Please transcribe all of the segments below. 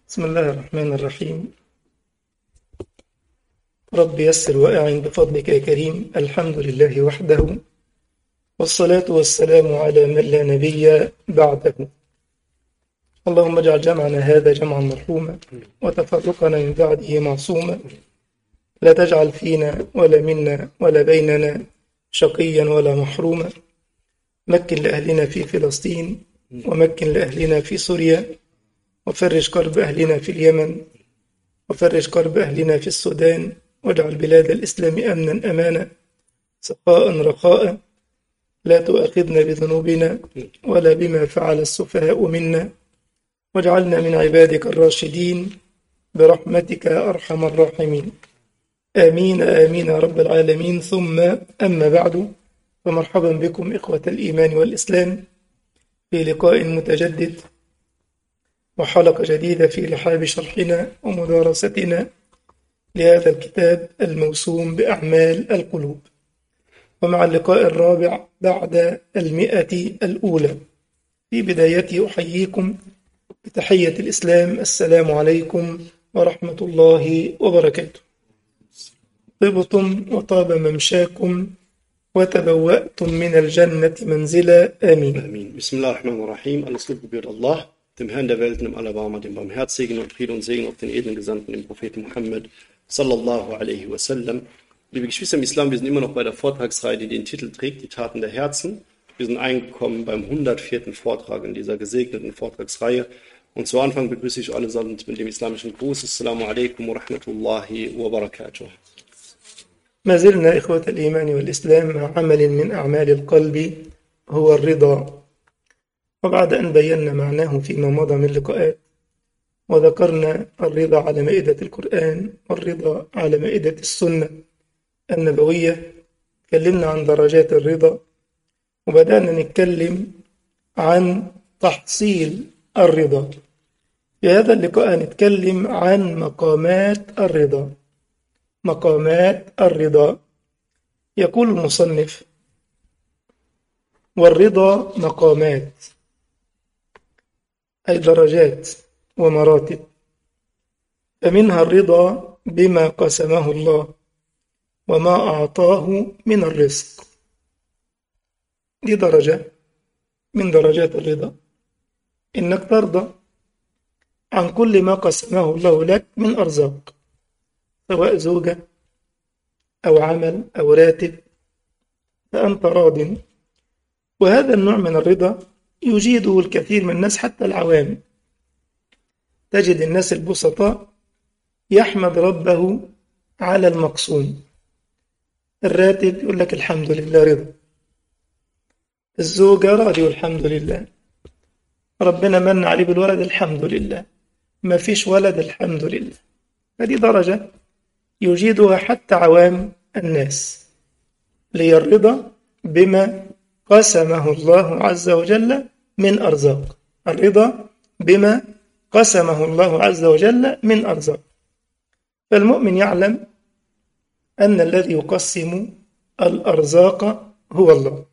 بسم الله الرحمن الرحيم رب يسر وأعن بفضلك يا كريم الحمد لله وحده والصلاة والسلام على من لا نبي بعده اللهم اجعل جمعنا هذا جمعا مرحوما وتفرقنا من بعده معصوما لا تجعل فينا ولا منا ولا بيننا شقيا ولا محروما مكن لأهلنا في فلسطين ومكن لأهلنا في سوريا وفرج كرب أهلنا في اليمن وفرج كرب أهلنا في السودان واجعل بلاد الإسلام أمنا أمانا سخاء رخاء لا تؤاخذنا بذنوبنا ولا بما فعل السفهاء منا واجعلنا من عبادك الراشدين برحمتك يا أرحم الراحمين آمين آمين يا رب العالمين ثم أما بعد فمرحبا بكم إخوة الإيمان والإسلام في لقاء متجدد وحلقة جديدة في رحاب شرحنا ومدارستنا لهذا الكتاب الموسوم بأعمال القلوب ومع اللقاء الرابع بعد المئة الأولى في بدايته أحييكم بتحية الإسلام السلام عليكم ورحمة الله وبركاته طبتم وطاب ممشاكم وتبوأتم من الجنة منزلا آمين Amin. Bismillahirrahmanirrahim. Alles Lob gebührt Allah, dem Herrn der Welten, dem Allerbarmer, dem Barmherzigen und Friede und Segen auf den edlen Gesandten, dem Propheten Muhammad, sallallahu alaihi wasallam. Liebe Geschwister im Islam, wir sind immer noch bei der Vortragsreihe, die den Titel trägt, die Taten der Herzen. Wir sind eingekommen beim 104. Vortrag in dieser gesegneten Vortragsreihe. Und zu Anfang begrüße ich alle mit dem islamischen Gruß. Assalamu alaikum wa rahmatullahi wa barakatuh. ما زلنا إخوة الإيمان والإسلام مع عمل من أعمال القلب هو الرضا وبعد أن بينا معناه فيما مضى من لقاءات وذكرنا الرضا على مائدة القرآن والرضا على مائدة السنة النبوية تكلمنا عن درجات الرضا وبدأنا نتكلم عن تحصيل الرضا في هذا اللقاء نتكلم عن مقامات الرضا مقامات الرضا يقول المصنف والرضا مقامات أي درجات ومراتب فمنها الرضا بما قسمه الله وما أعطاه من الرزق دي درجة من درجات الرضا إنك ترضى عن كل ما قسمه الله لك من أرزاق سواء زوجة أو عمل أو راتب فأنت راض وهذا النوع من الرضا يجيده الكثير من الناس حتى العوام تجد الناس البسطاء يحمد ربه على المقسوم الراتب يقول لك الحمد لله رضا الزوجة راضي والحمد لله ربنا من عليه بالولد الحمد لله ما فيش ولد الحمد لله هذه درجة يجيدها حتى عوام الناس لي الرضا بما قسمه الله عز وجل من أرزاق الرضا بما قسمه الله عز وجل من أرزاق فالمؤمن يعلم أن الذي يقسم الأرزاق هو الله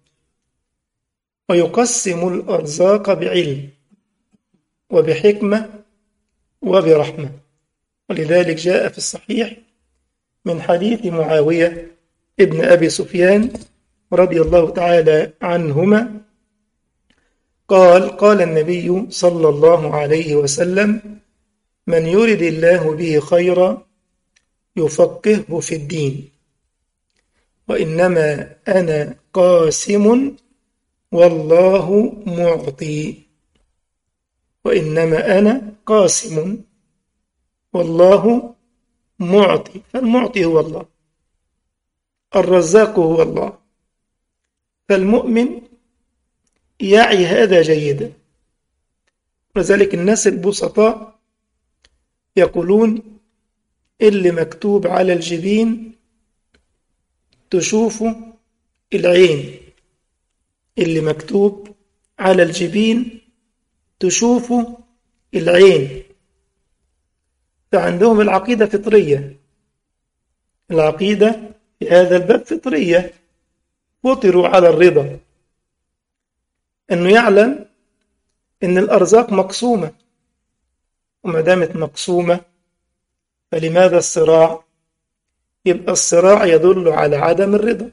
ويقسم الأرزاق بعلم وبحكمة وبرحمة ولذلك جاء في الصحيح من حديث معاوية ابن أبي سفيان رضي الله تعالى عنهما قال قال النبي صلى الله عليه وسلم من يرد الله به خيرا يفقهه في الدين وإنما أنا قاسم والله معطي وإنما أنا قاسم والله معطي فالمعطي هو الله الرزاق هو الله فالمؤمن يعي هذا جيدا ولذلك الناس البسطاء يقولون اللي مكتوب على الجبين تشوفه العين اللي مكتوب على الجبين تشوفه العين فعندهم العقيدة فطرية العقيدة في هذا الباب فطرية فطروا على الرضا أنه يعلم أن الأرزاق مقسومة وما دامت مقسومة فلماذا الصراع يبقى الصراع يدل على عدم الرضا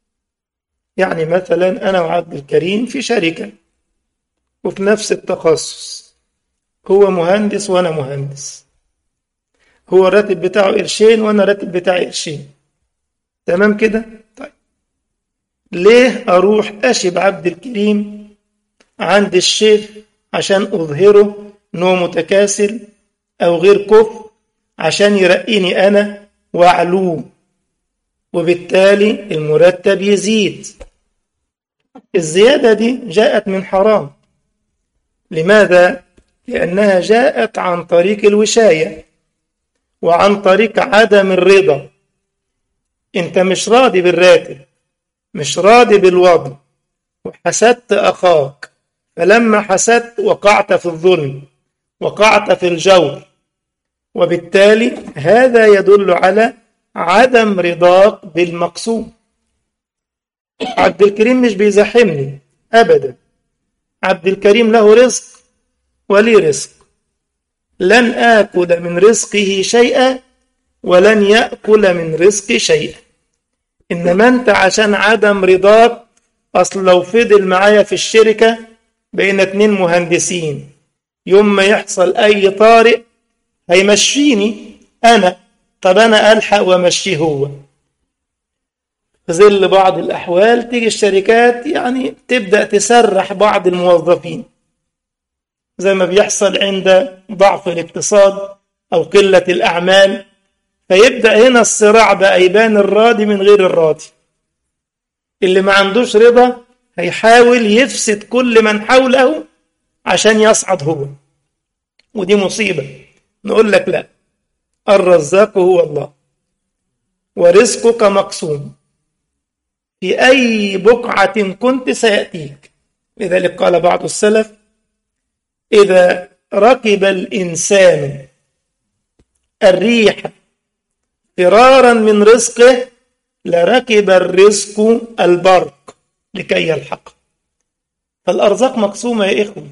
يعني مثلا أنا وعبد الكريم في شركة وفي نفس التخصص هو مهندس وأنا مهندس هو الراتب بتاعه قرشين وأنا الراتب بتاعي قرشين تمام كده طيب ليه أروح أشب عبد الكريم عند الشيخ عشان أظهره إنه متكاسل أو غير كفء عشان يرقيني أنا وأعلوه وبالتالي المرتب يزيد الزيادة دي جاءت من حرام لماذا؟ لأنها جاءت عن طريق الوشاية وعن طريق عدم الرضا أنت مش راضي بالراتب مش راضي بالوضع وحسدت أخاك فلما حسدت وقعت في الظلم وقعت في الجور وبالتالي هذا يدل على عدم رضاك بالمقسوم عبد الكريم مش بيزاحمني أبدا عبد الكريم له رزق ولي رزق لن آكل من رزقه شيئا ولن يأكل من رزقي شيئا إنما أنت عشان عدم رضاك أصل لو فضل معايا في الشركة بين اتنين مهندسين يوم ما يحصل أي طارئ هيمشيني أنا طب أنا ألحق وأمشيه هو في ظل بعض الأحوال تيجي الشركات يعني تبدأ تسرح بعض الموظفين زي ما بيحصل عند ضعف الاقتصاد أو قلة الأعمال فيبدأ هنا الصراع بقى يبان الراضي من غير الراضي اللي ما عندوش رضا هيحاول يفسد كل من حوله عشان يصعد هو ودي مصيبة نقول لك لا الرزاق هو الله ورزقك مقسوم في أي بقعة كنت سيأتيك لذلك قال بعض السلف إذا ركب الإنسان الريح فرارا من رزقه لركب الرزق البرق لكي يلحق فالأرزاق مقسومة يا إخوة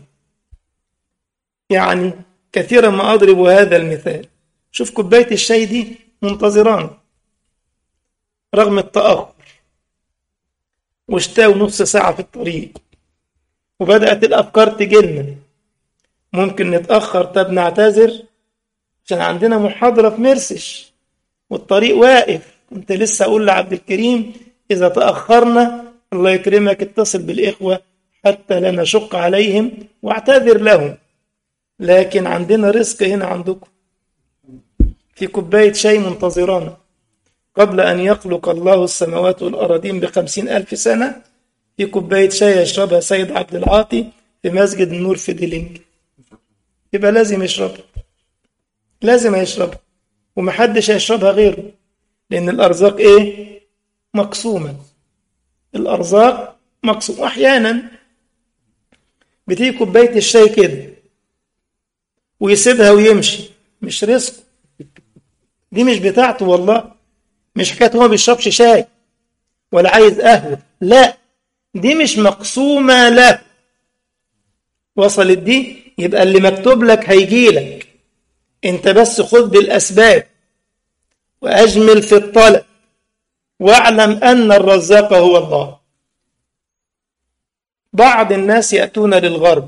يعني كثيرا ما أضرب هذا المثال شوف كوباية الشاي دي منتظران رغم التأخر واشتاوا نص ساعة في الطريق وبدأت الأفكار تجيلنا ممكن نتأخر طب نعتذر عشان عندنا محاضرة في مرسش والطريق واقف كنت لسه أقول لعبد الكريم إذا تأخرنا الله يكرمك اتصل بالإخوة حتى لا نشق عليهم واعتذر لهم لكن عندنا رزق هنا عندكم في كوباية شاي منتظرانا قبل أن يخلق الله السماوات والأراضين بخمسين ألف سنة في كوباية شاي يشربها سيد عبد العاطي في مسجد النور في ديلينج يبقى لازم يشربها لازم يشربها ومحدش هيشربها غيره لأن الأرزاق إيه؟ مقسومة الأرزاق مقسومة أحيانا بتيجي كوباية الشاي كده ويسيبها ويمشي مش رزق دي مش بتاعته والله مش حكاية هو ما بيشربش شاي ولا عايز قهوة لا دي مش مقسومة له وصلت دي يبقى اللي مكتوب لك هيجي لك انت بس خذ بالأسباب وأجمل في الطلب واعلم أن الرزاق هو الله بعض الناس يأتون للغرب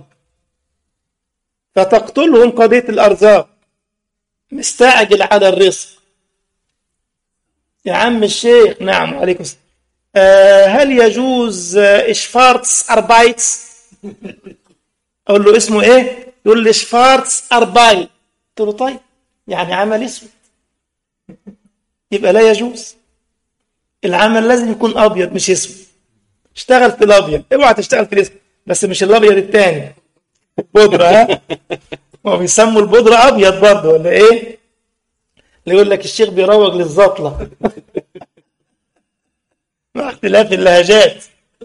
فتقتلهم قضية الأرزاق مستعجل على الرزق يا عم الشيخ نعم عليكم السلام آه هل يجوز آه شفارتس أربايتس أقول له اسمه إيه يقول لي شفارتس أربايت قلت له طيب يعني عمل اسود يبقى لا يجوز العمل لازم يكون أبيض مش اسود اشتغل في الأبيض اوعى تشتغل في الاسود بس مش الأبيض التاني بودرة ها هو بيسموا البودرة أبيض برضه ولا إيه اللي يقول لك الشيخ بيروج للزطلة مع اختلاف اللهجات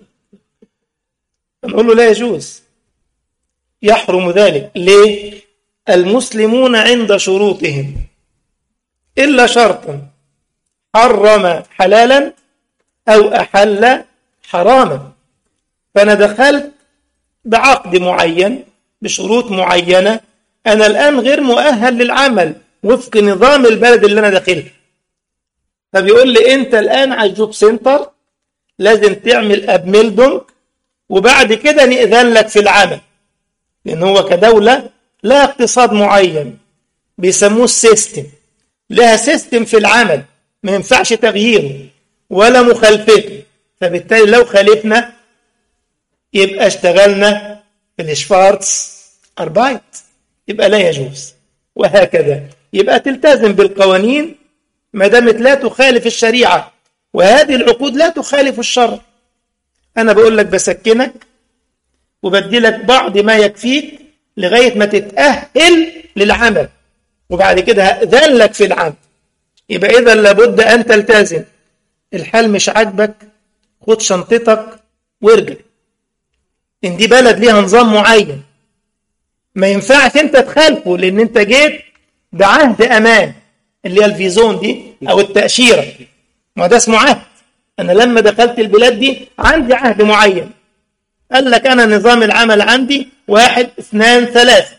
نقول له لا يجوز يحرم ذلك ليه المسلمون عند شروطهم إلا شرطا حرم حلالا أو أحل حراما فأنا دخلت بعقد معين بشروط معينة أنا الآن غير مؤهل للعمل وفق نظام البلد اللي أنا داخلها فبيقول لي أنت الآن على الجوب سنتر لازم تعمل أبميلدونج وبعد كده نأذن لك في العمل لأن هو كدولة لها اقتصاد معين بيسموه السيستم لها سيستم في العمل ما ينفعش تغييره ولا مخالفته فبالتالي لو خالفنا يبقى اشتغلنا في الشفارتس أربايت يبقى لا يجوز وهكذا يبقى تلتزم بالقوانين ما دامت لا تخالف الشريعة وهذه العقود لا تخالف الشرع أنا بقول لك بسكنك وبدي لك بعض ما يكفيك لغاية ما تتأهل للعمل وبعد كده هأذن لك في العمل يبقى إذا لابد أن تلتزم الحال مش عاجبك خد شنطتك وارجع إن دي بلد ليها نظام معين ما ينفعش أنت تخالفه لأن أنت جيت بعهد أمان اللي هي الفيزون دي أو التأشيرة ما ده اسمه عهد أنا لما دخلت البلاد دي عندي عهد معين قال لك أنا نظام العمل عندي واحد اثنان ثلاثة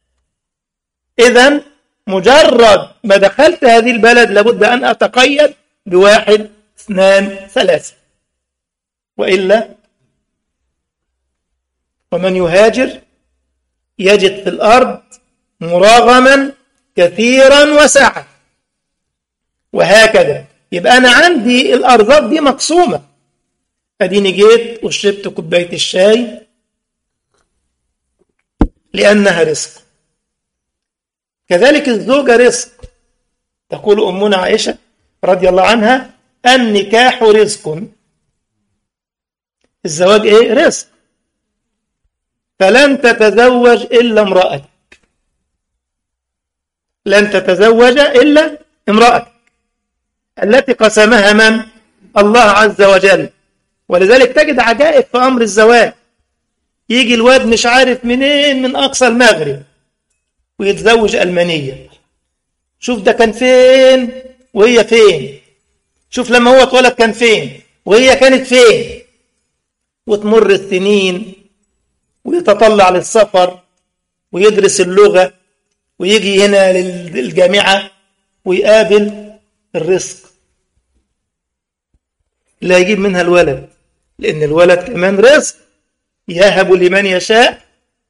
إذا مجرد ما دخلت هذه البلد لابد أن أتقيد بواحد اثنان ثلاثة وإلا ومن يهاجر يجد في الأرض مراغما كثيرا وسعة وهكذا يبقى أنا عندي الأرزاق دي مقسومة أديني جيت وشربت كوباية الشاي لأنها رزق كذلك الزوجة رزق تقول أمنا عائشة رضي الله عنها النكاح رزق الزواج إيه؟ رزق فلن تتزوج إلا امرأتك لن تتزوج إلا امرأتك التي قسمها من؟ الله عز وجل ولذلك تجد عجائب في أمر الزواج يجي الواد مش عارف منين من أقصى المغرب ويتزوج ألمانية شوف ده كان فين وهي فين شوف لما هو اتولد كان فين وهي كانت فين وتمر السنين ويتطلع للسفر ويدرس اللغة ويجي هنا للجامعة ويقابل الرزق لا يجيب منها الولد لأن الولد كمان رزق يهب لمن يشاء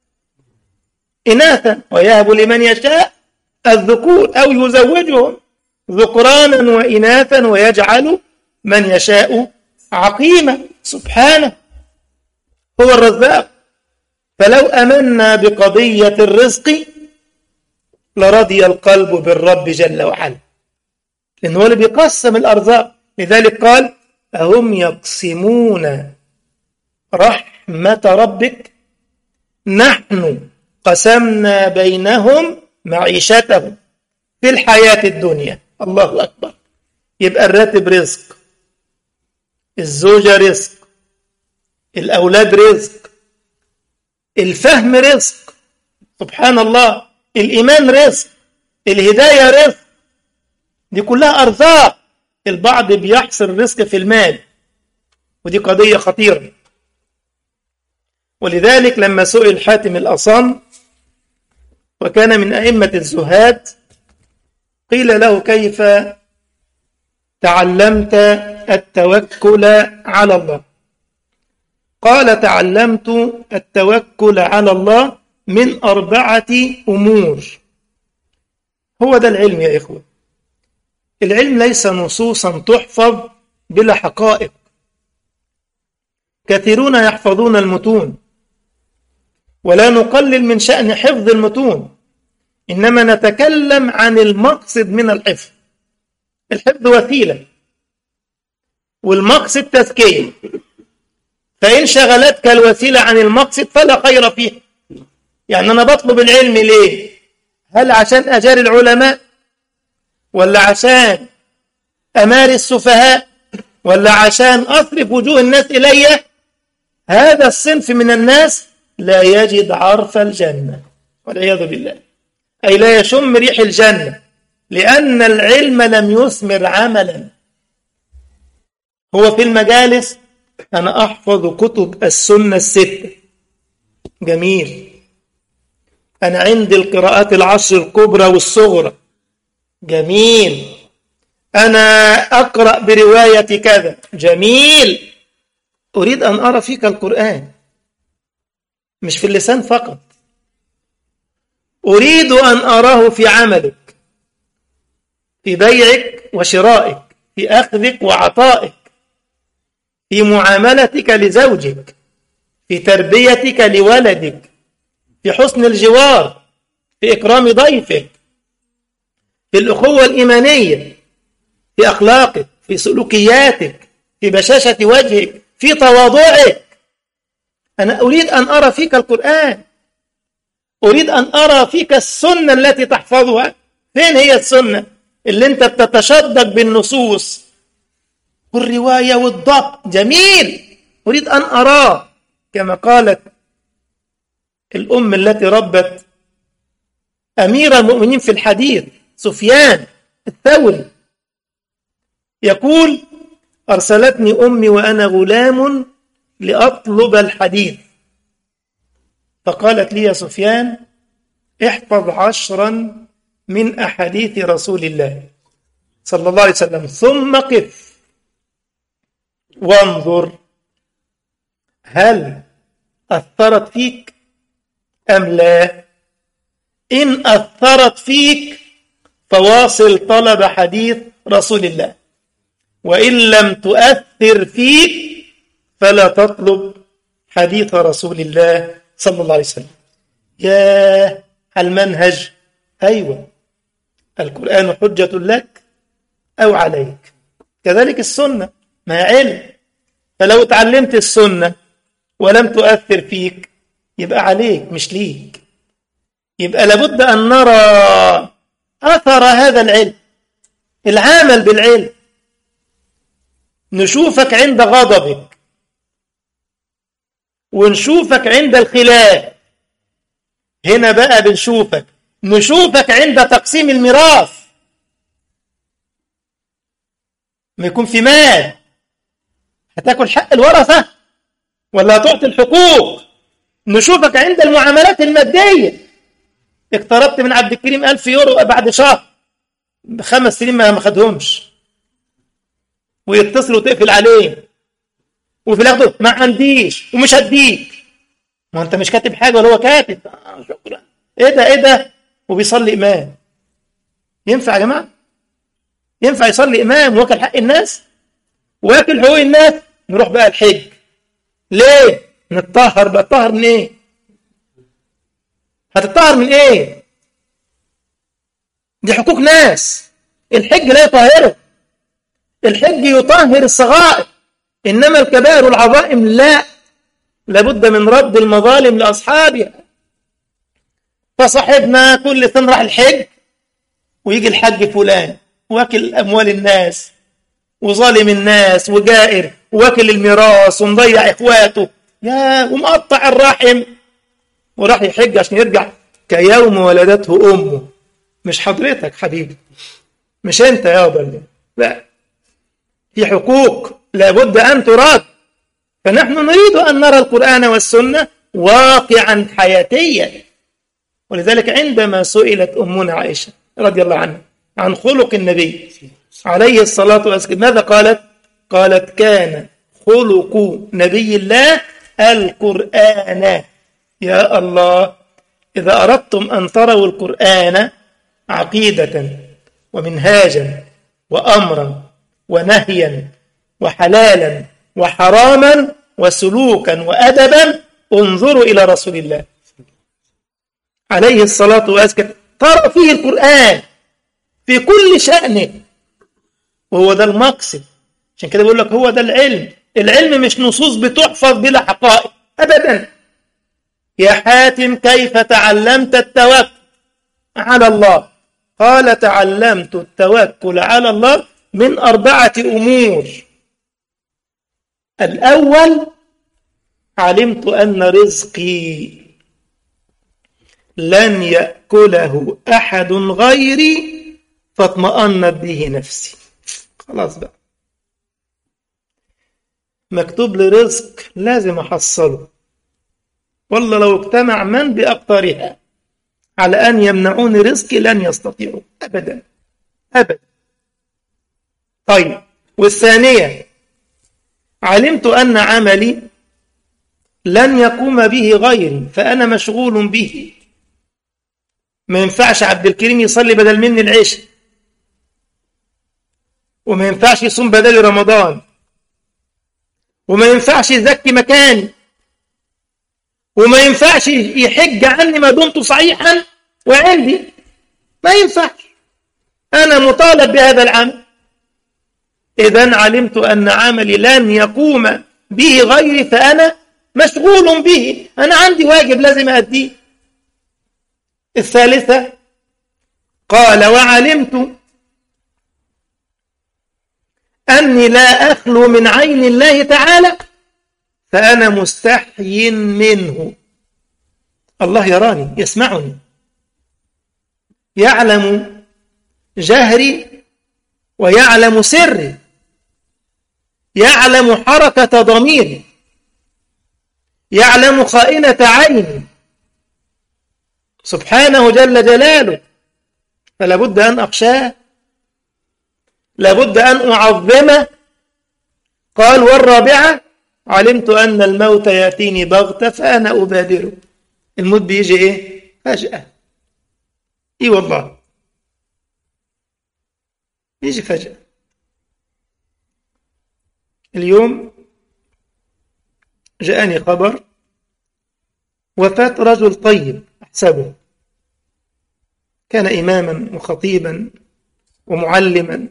إناثا ويهب لمن يشاء الذكور أو يزوجهم ذكرانا وإناثا ويجعل من يشاء عقيما سبحانه هو الرزاق فلو أمنا بقضية الرزق لرضي القلب بالرب جل وعلا لأنه هو اللي بيقسم الأرزاق لذلك قال أهم يقسمون رحمة ربك نحن قسمنا بينهم معيشتهم في الحياة الدنيا الله أكبر يبقى الراتب رزق الزوجة رزق الأولاد رزق الفهم رزق سبحان الله الإيمان رزق الهداية رزق دي كلها أرزاق البعض بيحصر الرزق في المال ودي قضية خطيرة ولذلك لما سئل حاتم الأصم وكان من أئمة الزهاد قيل له كيف تعلمت التوكل على الله قال تعلمت التوكل على الله من أربعة أمور هو ده العلم يا إخوة العلم ليس نصوصا تحفظ بلا حقائق كثيرون يحفظون المتون ولا نقلل من شأن حفظ المتون إنما نتكلم عن المقصد من الحفظ الحفظ وسيلة والمقصد تزكية فإن شغلتك الوسيلة عن المقصد فلا خير فيها يعني أنا بطلب العلم ليه هل عشان أجاري العلماء ولا عشان أماري السفهاء ولا عشان أصرف وجوه الناس إلي هذا الصنف من الناس لا يجد عرف الجنة والعياذ بالله أي لا يشم ريح الجنة لأن العلم لم يثمر عملا هو في المجالس أنا أحفظ كتب السنة الستة جميل أنا عندي القراءات العشر الكبرى والصغرى جميل أنا أقرأ برواية كذا جميل أريد أن أرى فيك القرآن مش في اللسان فقط أريد أن أراه في عملك في بيعك وشرائك في أخذك وعطائك في معاملتك لزوجك في تربيتك لولدك في حسن الجوار في إكرام ضيفك في الأخوة الإيمانية في أخلاقك في سلوكياتك في بشاشة وجهك في تواضعك أنا أريد أن أرى فيك القرآن أريد أن أرى فيك السنة التي تحفظها فين هي السنة اللي أنت بتتشدق بالنصوص والرواية والضبط جميل أريد أن أراه كما قالت الأم التي ربت أمير المؤمنين في الحديث سفيان الثوري يقول أرسلتني أمي وأنا غلام لأطلب الحديث فقالت لي يا سفيان احفظ عشرا من أحاديث رسول الله صلى الله عليه وسلم ثم قف وانظر هل أثرت فيك أم لا إن أثرت فيك فواصل طلب حديث رسول الله وإن لم تؤثر فيك فلا تطلب حديث رسول الله صلى الله عليه وسلم يا المنهج أيوة القرآن حجة لك أو عليك كذلك السنة ما علم فلو تعلمت السنة ولم تؤثر فيك يبقى عليك مش ليك يبقى لابد أن نرى أثر هذا العلم العمل بالعلم نشوفك عند غضبك ونشوفك عند الخلاف هنا بقى بنشوفك نشوفك عند تقسيم الميراث ما يكون في مال هتاكل حق الورثة ولا هتعطي الحقوق نشوفك عند المعاملات المادية اقتربت من عبد الكريم ألف يورو بعد شهر بخمس سنين ما خدهمش ويتصل وتقفل عليه وفي الاخر ما عنديش ومش هديك ما انت مش كاتب حاجه ولا هو كاتب آه شكرا ايه ده ايه ده وبيصلي امام ينفع يا جماعه ينفع يصلي امام واكل حق الناس واكل حقوق الناس نروح بقى الحج ليه نتطهر بقى تطهر من ايه هتتطهر من ايه دي حقوق ناس الحج لا يطهره الحج يطهر الصغائر إنما الكبائر والعظائم لا لابد من رد المظالم لأصحابها فصاحبنا كل سنة راح الحج ويجي الحج فلان واكل أموال الناس وظالم الناس وجائر واكل الميراث ومضيع إخواته يا ومقطع الرحم وراح يحج عشان يرجع كيوم ولدته أمه مش حضرتك حبيبي مش أنت يابا لا في حقوق لابد أن تراد فنحن نريد أن نرى القرآن والسنة واقعا حياتيا ولذلك عندما سئلت أمنا عائشة رضي الله عنها عن خلق النبي عليه الصلاة والسلام ماذا قالت؟ قالت كان خلق نبي الله القرآن يا الله إذا أردتم أن تروا القرآن عقيدة ومنهاجا وأمرا ونهيا وحلالا وحراما وسلوكا وأدبا انظروا إلى رسول الله عليه الصلاة والسلام ترى فيه القرآن في كل شأنه وهو ده المقصد عشان كده بقول لك هو ده العلم العلم مش نصوص بتحفظ بلا حقائق أبدا يا حاتم كيف تعلمت التوكل على الله قال تعلمت التوكل على الله من أربعة أمور الأول علمت أن رزقي لن يأكله أحد غيري فاطمأنت به نفسي خلاص بقى مكتوب لي رزق لازم أحصله والله لو اجتمع من بأقطارها على أن يمنعوني رزقي لن يستطيعوا أبدا أبدا طيب والثانية علمت أن عملي لن يقوم به غيري فأنا مشغول به ما ينفعش عبد الكريم يصلي بدل مني العشاء وما ينفعش يصوم بدل رمضان وما ينفعش يزكي مكاني وما ينفعش يحج عني ما دمت صحيحا وعندي ما ينفعش أنا مطالب بهذا العمل إذا علمت أن عملي لن يقوم به غيري فأنا مشغول به أنا عندي واجب لازم أديه الثالثة قال وعلمت أني لا أخلو من عين الله تعالى فأنا مستحي منه الله يراني يسمعني يعلم جهري ويعلم سري يعلم حركة ضميري يعلم خائنة عيني سبحانه جل جلاله فلا بد أن أخشاه لابد أن أعظمه قال والرابعة علمت أن الموت يأتيني بغتة فأنا أبادره الموت بيجي إيه فجأة إيه والله يجي فجأة اليوم جاءني خبر وفاة رجل طيب أحسبه كان إماما وخطيبا ومعلما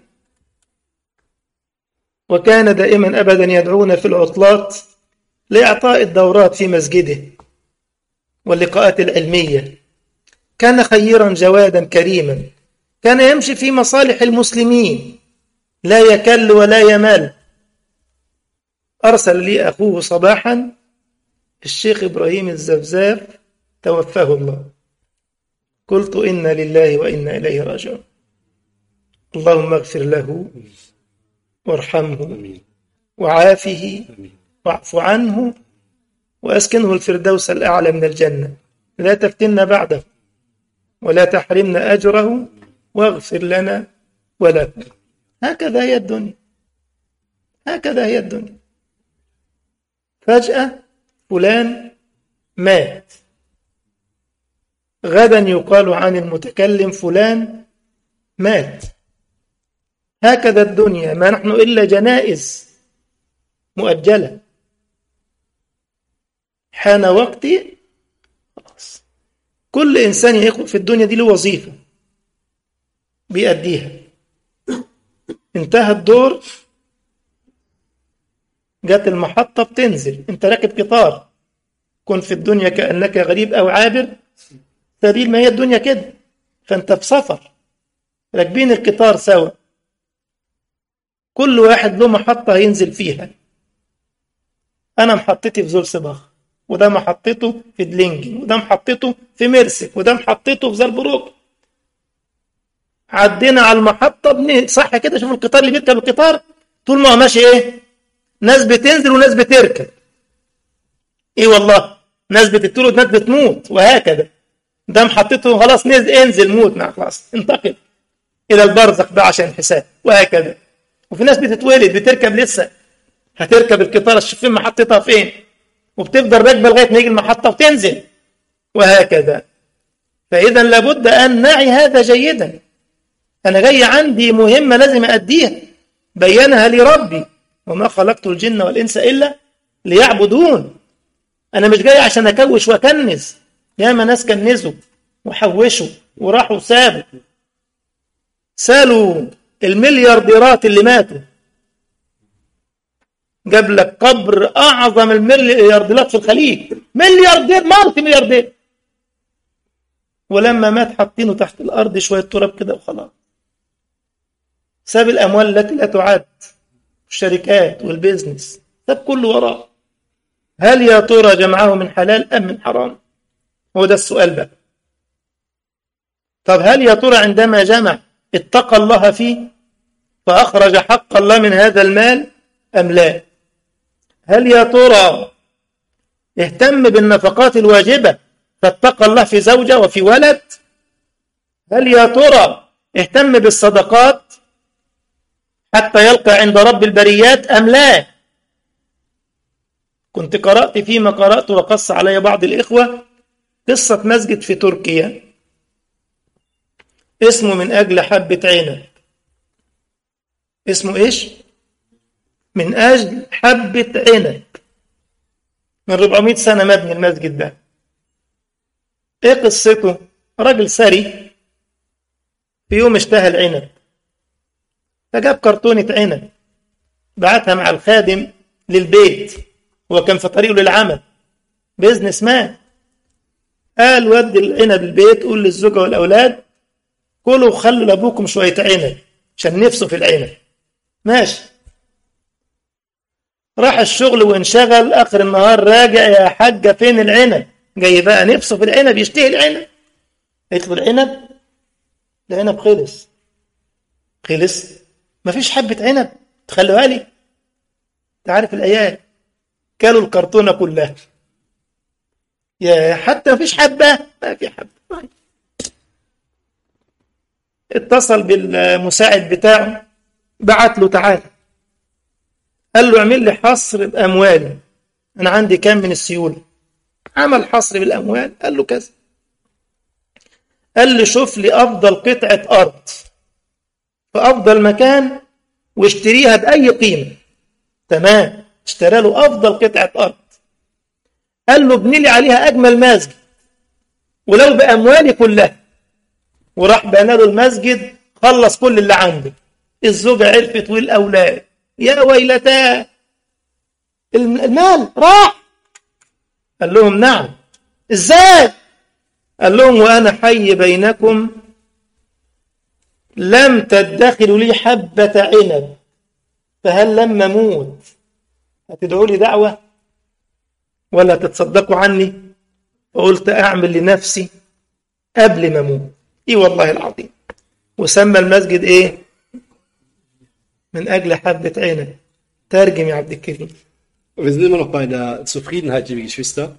وكان دائما أبدا يدعونا في العطلات لإعطاء الدورات في مسجده واللقاءات العلمية كان خيرا جوادا كريما كان يمشي في مصالح المسلمين لا يكل ولا يمل أرسل لي أخوه صباحا الشيخ إبراهيم الزفزاف توفاه الله قلت إنا لله وإنا إليه راجعون اللهم اغفر له وارحمه وعافه واعف عنه وأسكنه الفردوس الأعلى من الجنة لا تفتنا بعده ولا تحرمنا أجره واغفر لنا وله هكذا هي الدنيا هكذا هي الدنيا فجأة فلان مات غدا يقال عن المتكلم فلان مات هكذا الدنيا ما نحن إلا جنائز مؤجلة حان وقتي خلاص كل إنسان يقوم في الدنيا دي له وظيفة بيأديها انتهى الدور جت المحطة بتنزل انت راكب قطار كن في الدنيا كأنك غريب أو عابر سبيل ما هي الدنيا كده فانت في سفر راكبين القطار سوا كل واحد له محطة هينزل فيها أنا محطتي في زولسباخ وده محطته في دلينجن وده محطته في ميرسك وده محطته في زربروك عدينا على المحطة بن... صح كده شوف القطار اللي بيركب القطار طول ما هو ماشي ايه ناس بتنزل وناس بتركب ايه والله ناس بتطير وناس بتموت وهكذا ده محطته خلاص نزل انزل موت مع خلاص انتقل الى البرزخ بقى عشان الحساب وهكذا وفي ناس بتتولد بتركب لسه هتركب القطار شوف فين محطتها فين وبتفضل راكبه لغايه ما يجي المحطه وتنزل وهكذا فاذا لابد ان نعي هذا جيدا انا جاي عندي مهمه لازم اديها بينها لي ربي وما خلقت الجن والانس الا ليعبدون انا مش جاي عشان اكوش واكنز ياما ناس كنزوا وحوشوا وراحوا سابوا سالوا المليارديرات اللي ماتوا جاب لك قبر اعظم المليارديرات في الخليج ملياردير مالتي ملياردير ولما مات حاطينه تحت الارض شويه تراب كده وخلاص ساب الاموال التي لا تعد الشركات والبيزنس ساب كله وراه هل يا ترى جمعه من حلال ام من حرام هو ده السؤال بقى طب هل يا ترى عندما جمع اتقى الله فيه فأخرج حق الله من هذا المال أم لا هل يا ترى اهتم بالنفقات الواجبة فاتقى الله في زوجة وفي ولد هل يا ترى اهتم بالصدقات حتى يلقى عند رب البريات أم لا كنت قرأت فيما قرأت وقص علي بعض الإخوة قصة مسجد في تركيا اسمه من أجل حبة عنب اسمه إيش؟ من أجل حبة عنب من 400 سنة مبني المسجد ده إيه قصته؟ راجل ثري في يوم اشتهى العنب فجاب كرتونة عنب بعتها مع الخادم للبيت هو كان في طريقه للعمل بيزنس مان قال ودي العنب البيت قول للزوجة والأولاد كلوا وخلوا لأبوكم شوية عنب عشان نفسه في العنب ماشي راح الشغل وانشغل آخر النهار راجع يا حاجة فين العنب جاي بقى نفسه في العنب يشتهي العنب قلت له العنب العنب خلص خلص مفيش حبة عنب تخلوها لي تعرف الأيام كلوا الكرتونة كلها يا حتى مفيش حبة ما في حبة اتصل بالمساعد بتاعه بعت له تعالى قال له اعمل لي حصر بأموالي أنا عندي كام من السيولة عمل حصر بالأموال قال له كذا قال لي شوف لي أفضل قطعة أرض في أفضل مكان واشتريها بأي قيمة تمام اشترى له أفضل قطعة أرض قال له ابني لي عليها أجمل مسجد ولو بأموالي كلها وراح بنى له المسجد خلص كل اللي عنده الزوجة عرفت والأولاد يا ويلتاه المال راح قال لهم نعم ازاي قال لهم وأنا حي بينكم لم تدخروا لي حبة عنب فهل لما أموت هتدعوا لي دعوة ولا تتصدقوا عني فقلت أعمل لنفسي قبل ما أموت إيه والله العظيم وسمى المسجد إيه من أجل حبة عنب ترجم يا عبد الكريم Wir sind immer noch bei der Zufriedenheit, liebe Geschwister.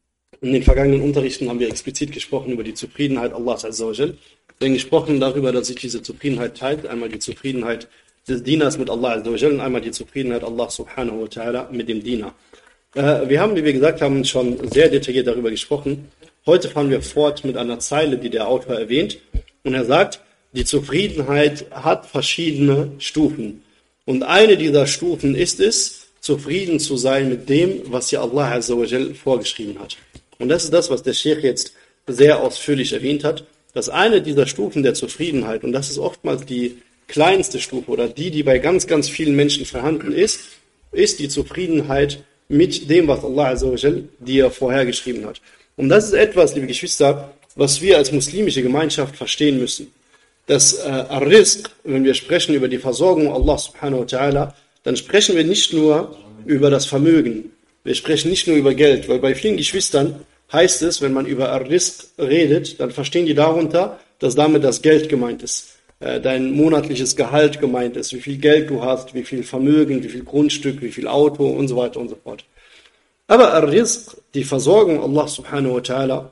In den vergangenen Unterrichten haben wir explizit gesprochen über die Zufriedenheit Allahs Azzawajal. Wir haben gesprochen darüber, dass sich diese Zufriedenheit teilt. Einmal die Zufriedenheit des Dieners mit Allah Azzawajal und einmal die Zufriedenheit Allah Subhanahu wa Ta'ala mit dem Diener. Äh, wir haben, wie wir gesagt haben, schon sehr detailliert darüber gesprochen. Heute fahren wir fort mit einer Zeile, die der Autor erwähnt. Und er sagt, die Zufriedenheit hat verschiedene Stufen. Und eine dieser Stufen ist es, zufrieden zu sein mit dem, was ja Allah Azzawajal vorgeschrieben hat. Und das ist das, was der Sheikh jetzt sehr ausführlich erwähnt hat, dass eine dieser Stufen der Zufriedenheit, und das ist oftmals die kleinste Stufe oder die, die bei ganz, ganz vielen Menschen vorhanden ist, ist die Zufriedenheit mit dem, was Allah Azzawajal dir vorhergeschrieben hat. Und das ist etwas, liebe Geschwister, was wir als muslimische Gemeinschaft verstehen müssen. Dass äh, Ar-Rizq, wenn wir sprechen über die Versorgung Allah subhanahu wa ta'ala, dann sprechen wir nicht nur über das Vermögen. Wir sprechen nicht nur über Geld, weil bei vielen Geschwistern heißt es, wenn man über Ar-Rizq redet, dann verstehen die darunter, dass damit das Geld gemeint ist. Äh, dein monatliches Gehalt gemeint ist, wie viel Geld du hast, wie viel Vermögen, wie viel Grundstück, wie viel Auto und so weiter und so fort. Aber Ar-Rizq, die Versorgung Allah subhanahu wa ta'ala,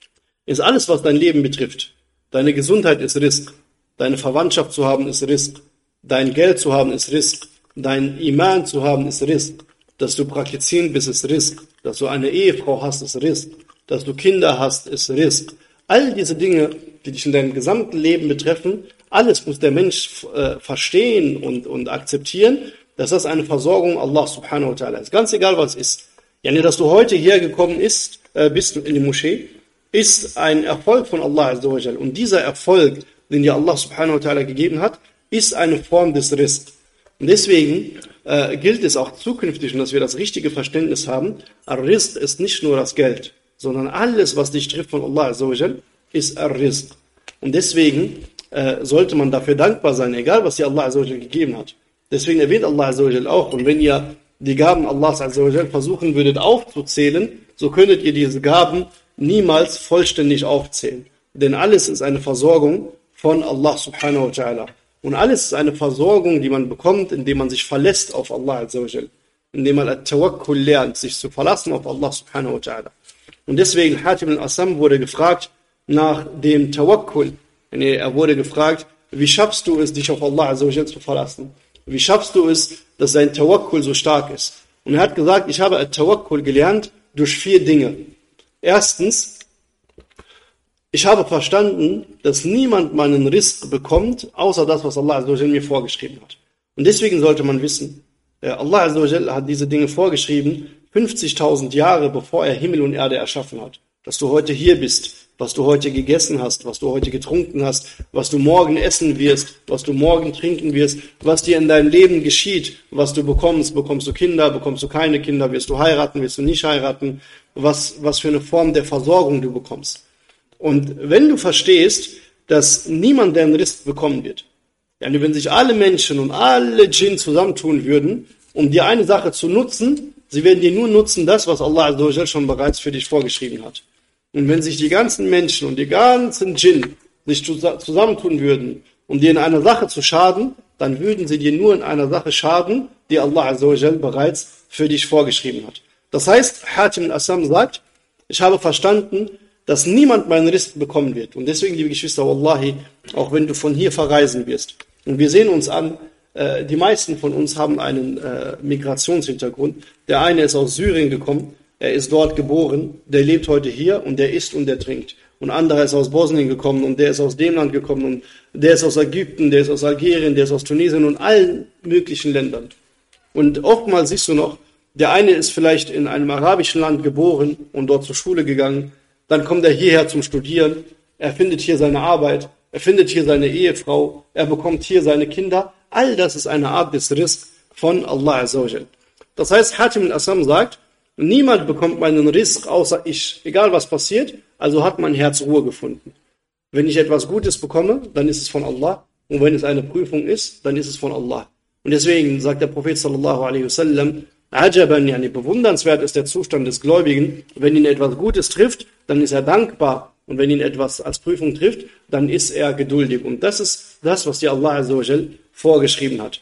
ist alles, was dein Leben betrifft. Deine Gesundheit ist Rizq. Deine Verwandtschaft zu haben ist Rizq. Dein Geld zu haben ist Rizq. Dein Iman zu haben ist Rizq. Dass du praktizierend bist ist Rizq. Dass du eine Ehefrau hast ist Rizq. Dass du Kinder hast ist Rizq. All diese Dinge, die dich in deinem gesamten Leben betreffen, alles muss der Mensch äh, verstehen und, und akzeptieren, dass das eine Versorgung Allah subhanahu wa ta'ala ist. Ganz egal, was ist. Ja, dass du heute hierher gekommen ist, äh, bist in die Moschee, ist ein Erfolg von Allah Azzawajal. Und dieser Erfolg, den dir Allah subhanahu wa ta'ala gegeben hat, ist eine Form des Rizq. Und deswegen äh, gilt es auch zukünftig, und dass wir das richtige Verständnis haben, Ar-Rizq ist nicht nur das Geld, sondern alles, was dich trifft von Allah Azzawajal, ist Ar-Rizq. Und deswegen äh, sollte man dafür dankbar sein, egal was dir Allah Azzawajal gegeben hat. Deswegen erwähnt Allah Azzawajal auch, und wenn ihr die Gaben Allahs Azzawajal versuchen würdet aufzuzählen, so könntet ihr diese Gaben niemals vollständig aufzählen. Denn alles ist eine Versorgung von Allah subhanahu wa ta'ala. Und alles ist eine Versorgung, die man bekommt, indem man sich verlässt auf Allah Azzawajal. Indem man At-Tawakkul lernt, sich zu verlassen auf Allah subhanahu wa ta'ala. Und deswegen, Hatim al-Assam wurde gefragt nach dem Tawakkul. Er wurde gefragt, wie schaffst du es, dich auf Allah Azzawajal zu verlassen? Wie schaffst du es, dass dein Tawakkul so stark ist? Und er hat gesagt, ich habe Tawakkul gelernt durch vier Dinge. Erstens, ich habe verstanden, dass niemand meinen Risk bekommt, außer das, was Allah Azzawajal mir vorgeschrieben hat. Und deswegen sollte man wissen, äh, Allah Azzawajal hat diese Dinge vorgeschrieben, 50.000 Jahre bevor er Himmel und Erde erschaffen hat. Dass du heute hier bist, was du heute gegessen hast, was du heute getrunken hast, was du morgen essen wirst, was du morgen trinken wirst, was dir in deinem Leben geschieht, was du bekommst, bekommst du Kinder, bekommst du keine Kinder, wirst du heiraten, wirst du nicht heiraten, was, was für eine Form der Versorgung du bekommst. Und wenn du verstehst, dass niemand deinen Risk bekommen wird, ja, wenn sich alle Menschen und alle Djinn zusammentun würden, um dir eine Sache zu nutzen, sie werden dir nur nutzen das, was Allah schon bereits für dich vorgeschrieben hat. Und wenn sich die ganzen Menschen und die ganzen Djinn sich zusammentun würden, um dir in einer Sache zu schaden, dann würden sie dir nur in einer Sache schaden, die Allah bereits für dich vorgeschrieben hat. Das heißt, Hatim al-Assam sagt, ich habe verstanden, dass niemand meinen Risk bekommen wird. Und deswegen, liebe Geschwister, Wallahi, auch wenn du von hier verreisen wirst, und wir sehen uns an, äh, die meisten von uns haben einen äh, Migrationshintergrund. Der eine ist aus Syrien gekommen, er ist dort geboren, der lebt heute hier und der isst und der trinkt. Und anderer ist aus Bosnien gekommen und der ist aus dem Land gekommen und der ist aus Ägypten, der ist aus Algerien, der ist aus Tunesien und allen möglichen Ländern. Und oftmals siehst du noch, der eine ist vielleicht in einem arabischen Land geboren und dort zur Schule gegangen, dann kommt er hierher zum Studieren, er findet hier seine Arbeit, er findet hier seine Ehefrau, er bekommt hier seine Kinder. All das ist eine Art des Risk von Allah Azzawajal. Das heißt, Hatim al-Assam sagt, niemand bekommt meinen Risk außer ich. Egal was passiert, also hat mein Herz Ruhe gefunden. Wenn ich etwas Gutes bekomme, dann ist es von Allah. Und wenn es eine Prüfung ist, dann ist es von Allah. Und deswegen sagt der Prophet sallallahu alaihi wasallam, Ajaban, yani bewundernswert ist der Zustand des Gläubigen. Wenn ihn etwas Gutes trifft, dann ist er dankbar. Und wenn ihn etwas als Prüfung trifft, dann ist er geduldig. Und das ist das, was dir Allah Azzawajal vorgeschrieben hat.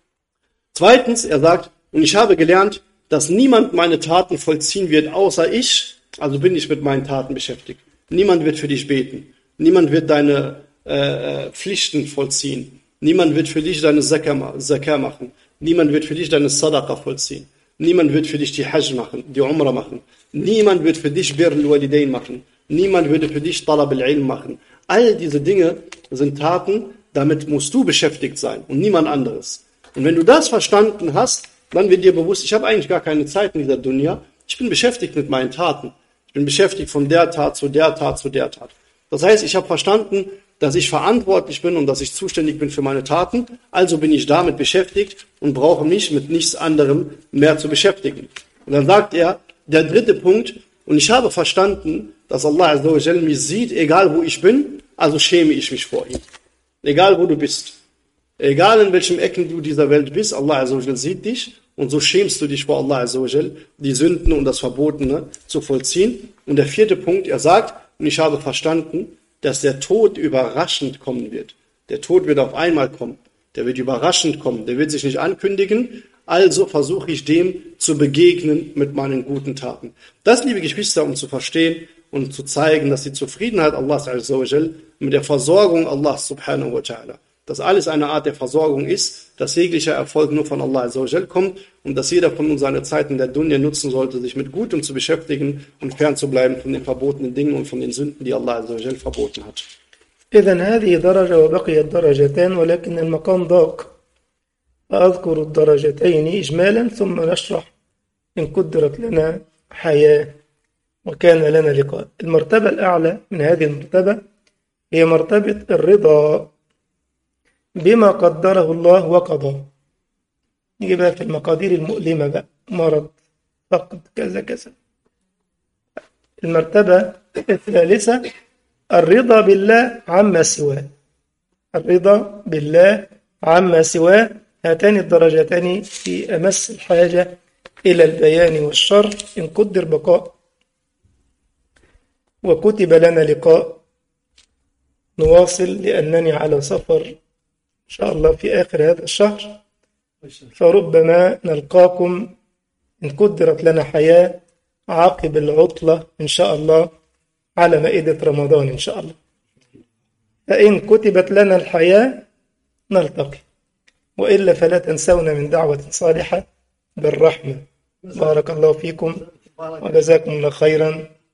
Zweitens, er sagt, und ich habe gelernt, dass niemand meine Taten vollziehen wird, außer ich. Also bin ich mit meinen Taten beschäftigt. Niemand wird für dich beten. Niemand wird deine äh, äh Pflichten vollziehen. Niemand wird für dich deine Zakah machen. Niemand wird für dich deine Sadaqa vollziehen. Niemand wird für dich die Hajj machen, die Umrah machen. Niemand wird für dich Bir al-Walidain machen. Niemand würde für dich Talab al-Ilm machen. All diese Dinge sind Taten, damit musst du beschäftigt sein und niemand anderes. Und wenn du das verstanden hast, dann wird dir bewusst, ich habe eigentlich gar keine Zeit in dieser Dunya. Ich bin beschäftigt mit meinen Taten. Ich bin beschäftigt von der Tat zu der Tat zu der Tat. Das heißt, ich habe verstanden, dass ich verantwortlich bin und dass ich zuständig bin für meine Taten. Also bin ich damit beschäftigt und brauche mich mit nichts anderem mehr zu beschäftigen. Und dann sagt er, der dritte Punkt, und ich habe verstanden, dass Allah mich sieht, egal wo ich bin, also schäme ich mich vor ihm. Egal wo du bist. Egal in welchem Ecken du dieser Welt bist, Allah sieht dich und so schämst du dich vor Allah die Sünden und das Verbotene zu vollziehen. Und der vierte Punkt, er sagt, und ich habe verstanden, dass der Tod überraschend kommen wird. Der Tod wird auf einmal kommen. Der wird überraschend kommen. Der wird sich nicht ankündigen. Also versuche ich dem zu begegnen mit meinen guten Taten. Das, liebe Geschwister, um zu verstehen und zu zeigen, dass die Zufriedenheit Allahs mit der Versorgung Allahs subhanahu wa ta'ala dass alles eine Art der Versorgung ist, dass jeglicher Erfolg nur von Allah kommt und dass jeder von uns seine Zeit in der Dunya nutzen sollte, sich mit Gutem zu beschäftigen und fernzubleiben von den verbotenen Dingen und von den Sünden, die Allah verboten hat. إذا هذه درجة وبقيت درجتان ولكن المقام ضاق أذكر الدرجتين إجمالا ثم نشرح إن قدرت لنا حياة وكان لنا لقاء المرتبة الأعلى من هذه المرتبة هي مرتبة الرضا بما قدره الله وقضاه نيجي بقى في المقادير المؤلمة بقى مرض فقد كذا كذا المرتبة الثالثة الرضا بالله عما سواه الرضا بالله عما سواه هاتان الدرجتان في أمس الحاجة إلى البيان والشر إن قدر بقاء وكتب لنا لقاء نواصل لأنني على سفر إن شاء الله في آخر هذا الشهر فربما نلقاكم إن قدرت لنا حياة عقب العطلة إن شاء الله على مائدة رمضان إن شاء الله فإن كتبت لنا الحياة نلتقي وإلا فلا تنسونا من دعوة صالحة بالرحمة بارك الله فيكم وجزاكم الله خيرا